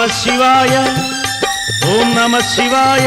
శివాయ ఓం నమ శివాయ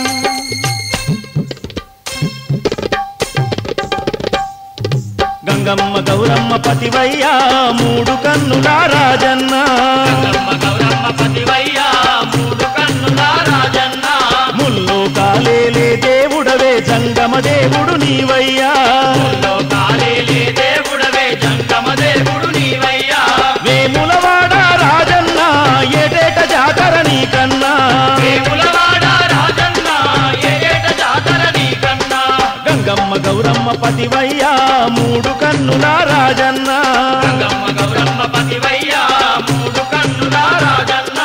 గంగమ్మ గౌరమ్మ పతివయ్యా మూడు కన్నుల రాజన్న గంగమ్మ గౌరమ్మ పతివయ్యా మూడు కన్నుల రాజన్న ముల్లో కాలేలే దేవుడవే జంగమ దేవుడు నీవయ్యా ఊళ్ళో కాలేలే దేవుడవే జంగమ దేవుడు నీవయ్యా వేములవాడ రాజన్న ఏటేట జాతర నీకన్నా వేములవాడ రాజన్న ఏట జాతర నీకన్నా గంగమ్మ గౌరమ్మ పతివయ్యా మూడు కన్నుల రాజన్న గంగమ్మ గౌరమ్మ పతివయ్యా మూడు కన్నుల రాజన్న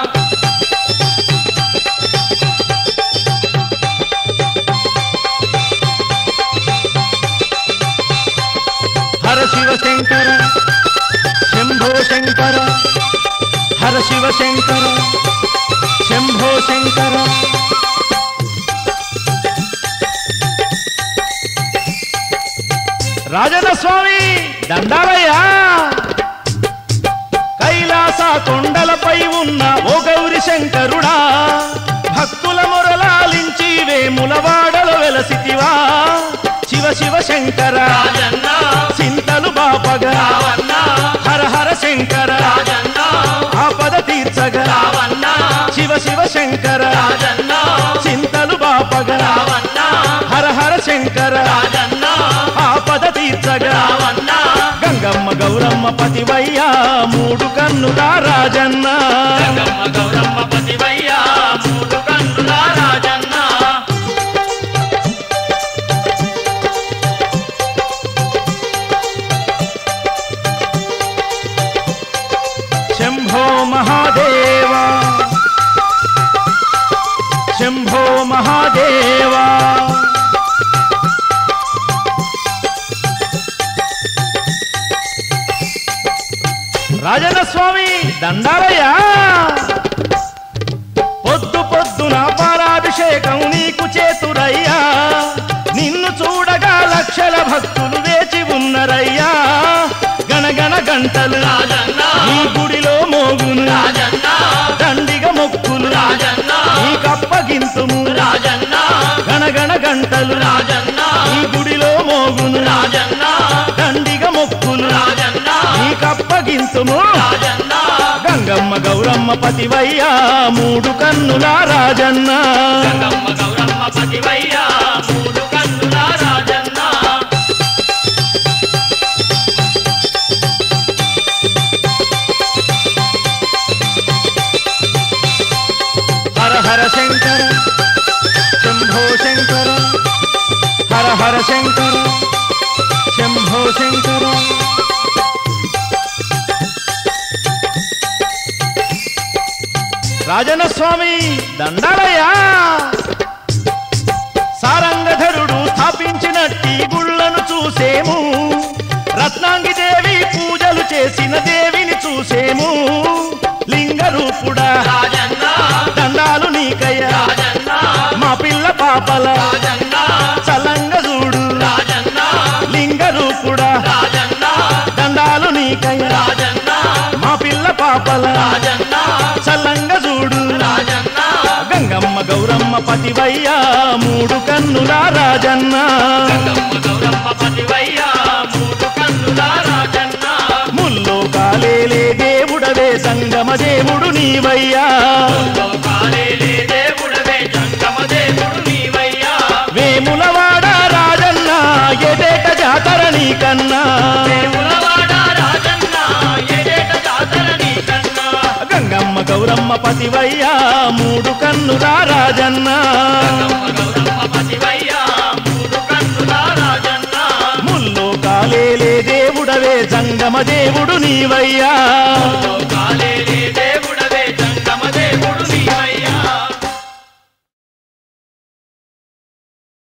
హర శివ శంకర శంభో శంకర హర శివ శంకర శంభో శంకర రాజన స్వామి దండాలయ్యా కైలాస కొండలపై ఉన్న ఓ గౌరి శంకరుడా భక్తుల మొరలాలించి వేములవాడలో వెలసితివా శివ శివ శంకర రాజన్న చింతలు బాపగా రావన్న హర హర శంకర రాజన్న ఆపద తీర్చగా రావన్న శివ శివ శంకర రాజన్న చింతలు బాపగా రావన్న హర హర శంకర రాజన్న ఆపద తీర్చగా రావన్న గంగమ్మ గౌరమ్మ పతివయ్యా మూడు కన్నుల రాజన్న గంగమ్మ గౌరమ్మ పతివయ్యా మూడు కన్నుల రాజన్న శంభో మహాదేవ శంభో మహాదేవ రాజన్న స్వామి దండాలయ్యా పొద్దు పొద్దున పారాభిషేకం నీకు చేతురయ్యా నిన్ను చూడగా లక్షల భక్తులు వేచి ఉన్నరయ్యా గణగణ గంటలు రాజన్న నీ గుడిలో మోగును రాజన్న దండిగ మొక్కులు రాజన్న నీకప్పగింతుము రాజన్న గణగణ గంటలు రాజన్న నీ గుడిలో మోగును రాజన్న దండిగ మొక్కులు రాజన్న నీకప్పగింతుము రాజన్న గంగమ్మ గౌరమ్మ పతివయ్యా మూడు కన్నుల రాజన్న గంగమ్మ గౌరమ్మ పతివయ్యా మూడు కన్నుల రాజన్న హర హర శంకర శంభో శంకర హర హర శంకర శంభో శంకర రాజన స్వామి దండాలయ్యా సారంగధరుడు స్థాపించినట్టి గుళ్ళను చూసేము రత్నాంగి దేవి పూజలు చేసిన దేవిని చూసేము లింగరూపుడా రాజన్న దండాలు నీకయ్యా రాజన్న మా పిల్ల పాపల రాజన్న చలంగ చూడు రాజన్న లింగరూపుడా రాజన్న దండాలు నీకయ్యా రాజన్న మా పిల్ల పాపల రాజన్న చల్లంగ చూడు రాజన్న గంగమ్మ గౌరమ్మ పతివయ్యా మూడు కన్నుల రాజన్న గంగమ్మ గౌరమ్మ పతివయ్యా మూడు కన్నుల రాజన్న ముల్లో కాలేలే దేవుడవే సంగమ దేవుడు నీవయ్యా లోకాలేలే దేవుడవే జంగమ దేవుడు నీవయ్యా వేములవాడ రాజన్న ఎదేట జాతర నీకన్నా దేవులవాడ రాజన్న ఏడేట జాతర నీకన్నా గంగమ్మ గౌరమ్మ పతివయ్యా మూడు కన్నుల రాజన్న గంగమ్మ గౌరమ్మ పతివయ్యా మూడు కన్నుల రాజన్న ముల్లో కాలేలే దేవుడవే సంగమ దేవుడు నీవయ్యా లోకాలేలే దేవుడవే